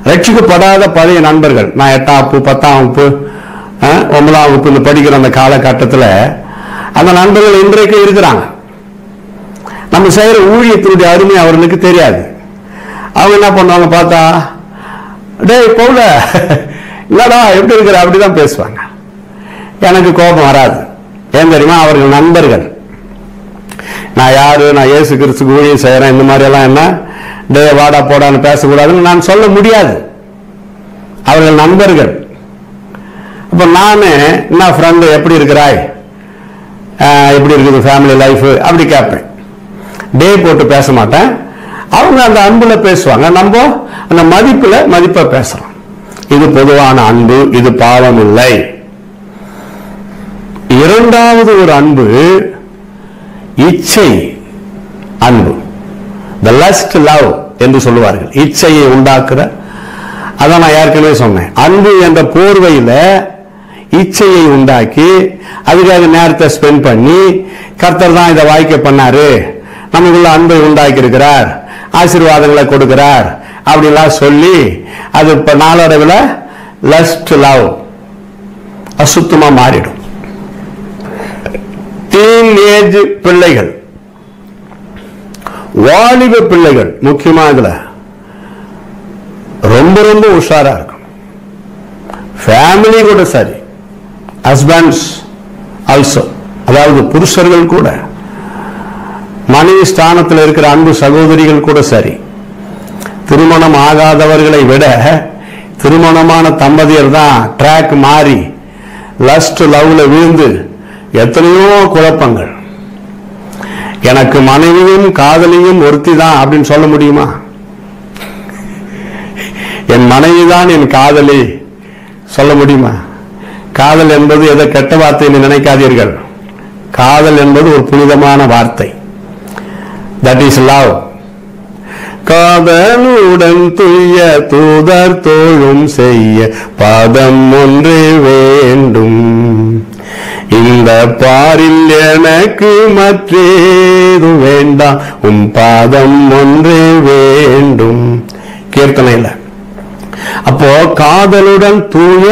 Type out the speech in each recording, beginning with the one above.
ரட்சிக்கப்படாத பழைய நண்பர்கள் நான் எட்டாம் வகுப்பு பத்தாம் வகுப்பு அஹ், ஒன்பதாம் வகுப்பு படிக்கிற அந்த காலகட்டத்தில் அந்த நண்பர்கள் இன்றைக்கு இருக்கிறாங்க நம்ம செய்யற ஊழியத்தினுடைய அருமை அவர்களுக்கு தெரியாது அவங்க என்ன பண்ணுவாங்க பார்த்தா டேய் பவுல இல்லடா எப்படி இருக்கிற அப்படிதான் பேசுவாங்க எனக்கு கோபம் வராது ஏன் தெரியுமா அவர்கள் நண்பர்கள் நான் யாரு நான் இயேசு கிறிஸ்துக்கு ஊழியம் செய்யறேன் இந்த மாதிரி எல்லாம் என்ன டே வாடா போடான்னு பேசக்கூடாதுன்னு நான் சொல்ல முடியாது அவர்கள் நண்பர்கள் அப்ப நானு என்ன ஃப்ரெண்டு எப்படி இருக்கிறாய் ஆஹ், எப்படி இருக்குது ஃபேமிலி லைஃப் அப்படி கேட்பேன் டே போட்டு பேச மாட்டேன் அவங்க அந்த அன்புல பேசுவாங்க நம்ம அந்த மதிப்புல மதிப்பா பேசுறோம் இது பொதுவான அன்பு இது பாவம் இல்லை இரண்டாவது ஒரு அன்பு இச்சை அன்பு த லஸ்ட் லவ் என்று சொல்லுவார்கள் இச்சையை உண்டாக்குற அதான் நான் ஏற்கனவே சொன்னேன் அன்பு என்ற போர்வையில இச்சையை உண்டாக்கி அதுக்காக நேரத்தை ஸ்பெண்ட் பண்ணி கர்த்தர் தான் இதை வாய்க்க பண்ணாரு நமக்குள்ள அன்பை உண்டாக்கி இருக்கிறார் ஆசீர்வாதங்களை கொடுக்கிறார் அப்படிலாம் சொல்லி அது இப்ப நாளடைவில் லஸ்ட் லவ் அசுத்தமா மாறிடும் டீன் ஏஜ் பிள்ளைகள் வாலிப பிள்ளைகள் முக்கியமா இதுல ரொம்ப ரொம்ப உஷாரா இருக்கும் ஃபேமிலி கூட சரி ஹஸ்பண்ட்ஸ் ஆல்சோ அதாவது புருஷர்கள் கூட மனைவி ஸ்தானத்தில் இருக்கிற அன்பு சகோதரிகள் கூட சரி திருமணம் ஆகாதவர்களை விட திருமணமான தம்பதியர் தான் ட்ராக் மாறி லஸ்ட் லவ்ல விழுந்து எத்தனையோ குழப்பங்கள் எனக்கு மனைவியும் காதலியும் ஒருத்தி தான் அப்படின்னு சொல்ல முடியுமா என் மனைவிதான் என் காதலி சொல்ல முடியுமா காதல் என்பது எதை கெட்ட வார்த்தை என்று நினைக்காதீர்கள் காதல் என்பது ஒரு புனிதமான வார்த்தை தட் இஸ் லவ் காதலுடன் துய்ய தூதர் தோழும் செய்ய பாதம் ஒன்றே வேண்டும் இந்த பாரில் எனக்கு மற்றேது வேண்டாம் உன் பாதம் ஒன்றே வேண்டும் கீர்த்தனையில் அப்போ காதலுடன் தூய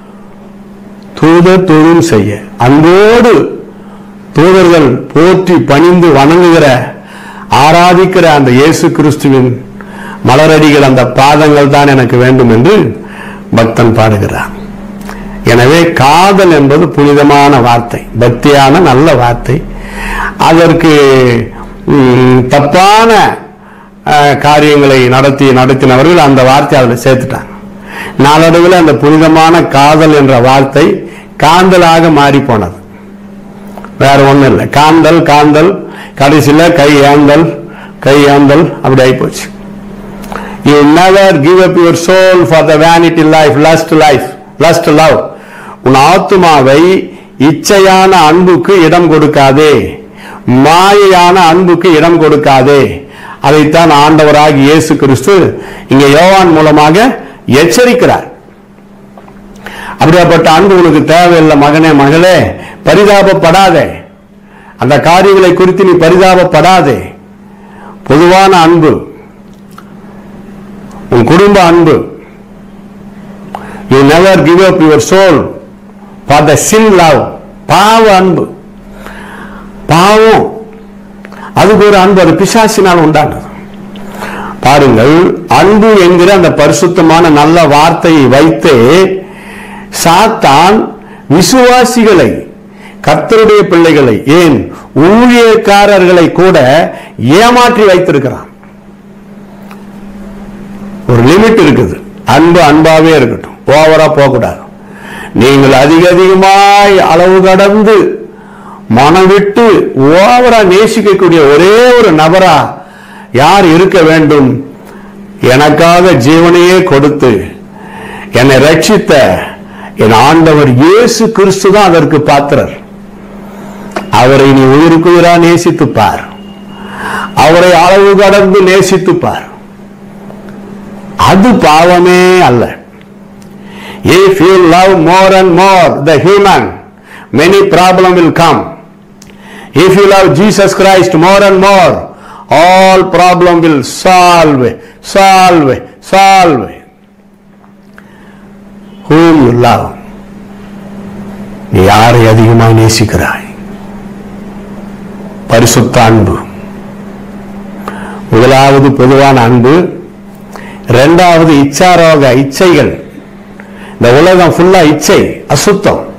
தூதர் தொழும் செய்ய அன்போடு தூதர்கள் போற்றி பணிந்து வணங்குகிற ஆராதிக்கிற அந்த இயேசு கிறிஸ்துவின் மலரடிகள் அந்த பாதங்கள் தான் எனக்கு வேண்டும் என்று பக்தன் பாடுகிறார் எனவே காதல் என்பது புனிதமான வார்த்தை பக்தியான நல்ல வார்த்தை அதற்கு ம், தப்பான அஹ், காரியங்களை நடத்தி நடத்தினவர்கள் அந்த வார்த்தையை அதில் சேர்த்துட்டாங்க நாளடைவில் அந்த புனிதமான காதல் என்ற வார்த்தை காந்தலாக மாறி போனது வேற ஒண்ணும் இல்லை காந்தல் காந்தல் கடைசியில கை ஏந்தல் கை ஏந்தல் அப்படி ஆயிப்போச்சு you never give up your soul for the vanity life lust life lust love உன் ஆத்துமாவை இச்சையான அன்புக்கு இடம் கொடுக்காதே மாயையான அன்புக்கு இடம் கொடுக்காதே அதைத்தான் ஆண்டவராகி இயேசு கிறிஸ்து இங்க யோவான் மூலமாக எச்சரிக்கிறார் அப்படியாப்பட்ட அன்பு உனக்கு தேவையில்லை மகனே மகளே பரிதாபப்படாதே அந்த காரியங்களை குறித்து நீ பரிதாபப்படாதே பொதுவான அன்பு உன் குடும்ப அன்பு you never give up your soul for the sin love பாவ அன்பு பாவம் அதுக்கு ஒரு அன்பு அது பிசாசினால் உண்டானது பாருங்கள் அன்பு என்கிற அந்த பரிசுத்தமான நல்ல வார்த்தையை வைத்து சாத்தான் விசுவாசிகளை கர்த்தருடைய பிள்ளைகளை ஏன் ஊழியக்காரர்களை கூட ஏமாற்றி வைத்திருக்கிறான் ஒரு லிமிட் இருக்குது அன்பு அன்பாவே இருக்கட்டும் ஓவரா போகக்கூடாது நீங்கள் அதிக அதிகமாய் அளவு கடந்து மனம் விட்டு ஓவரா நேசிக்கக்கூடிய ஒரே ஒரு நபரா யார் இருக்க வேண்டும் எனக்காக ஜீவனையே கொடுத்து என்னை ரட்சித்த என் ஆண்டவர் இயேசு கிறிஸ்து தான் அதற்கு பாத்திரர் அவரை நீ உயிருக்கு உயிரா நேசித்துப் பார் அவரை அளவு கடந்து நேசித்துப் பார் அது பாவமே அல்ல if you love more and more the human many problem will come if you love Jesus Christ more and more all problem will solve solve solve whom you love நீ யாரை அதிகமாக நேசிக்கிறாய் பரிசுத்த அன்பு முதலாவது பொதுவான அன்பு இரண்டாவது இச்சாரோக இச்சைகள் இந்த உலகம் ஃபுல்லா இச்சை அசுத்தம்